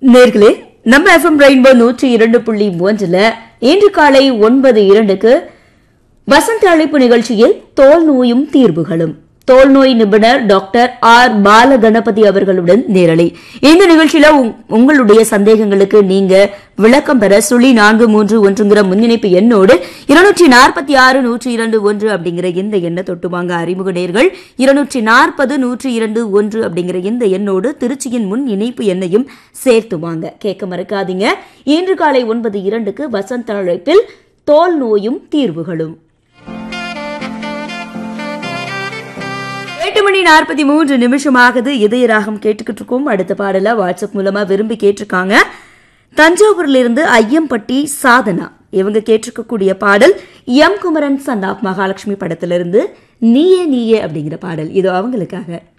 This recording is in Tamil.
நேர்களே நம்ம எஃப்எம் ரெயின்போ நூற்றி இரண்டு புள்ளி ஒன்றுல இன்று காலை ஒன்பது இரண்டுக்கு வசந்த அழைப்பு நிகழ்ச்சியில் தோல் நோயும் தீர்வுகளும் தோல் நோய் நிபுணர் டாக்டர் ஆர் பால கணபதி அவர்களுடன் நேரலை இந்த நிகழ்ச்சியில உங்- உங்களுடைய சந்தேகங்களுக்கு நீங்க விளக்கம் பெற சுழி நான்கு மூன்று ஒன்றுங்கிற முன்னிணைப்பு எண்ணோடு இருநூற்றி நாற்பத்தி ஆறு நூற்றி இரண்டு ஒன்று அப்படிங்கிற இந்த எண்ணை தொட்டு வாங்க அறிமுக நேர்கள் இருநூற்றி நாற்பது நூற்றி இரண்டு ஒன்று அப்படிங்கிற இந்த எண்ணோடு திருச்சியின் முன் இணைப்பு எண்ணையும் சேர்த்து வாங்க கேட்க மறக்காதீங்க இன்று காலை ஒன்பது இரண்டுக்கு வசந்த அழைப்பில் தோல் நோயும் தீர்வுகளும் எட்டு மணி நாற்பத்தி மூன்று நிமிஷம் ஆகுது இதய ராகம் கேட்டுக்கிட்டு இருக்கோம் அடுத்த பாடல வாட்ஸ்அப் மூலமா விரும்பி கேட்டிருக்காங்க தஞ்சாவூர்ல இருந்து ஐயம்பட்டி சாதனா இவங்க கேட்டிருக்கக்கூடிய பாடல் M Kumaran son of Mahalakshmi படத்திலிருந்து நீயே நீயே அப்படிங்கிற பாடல் இது அவங்களுக்காக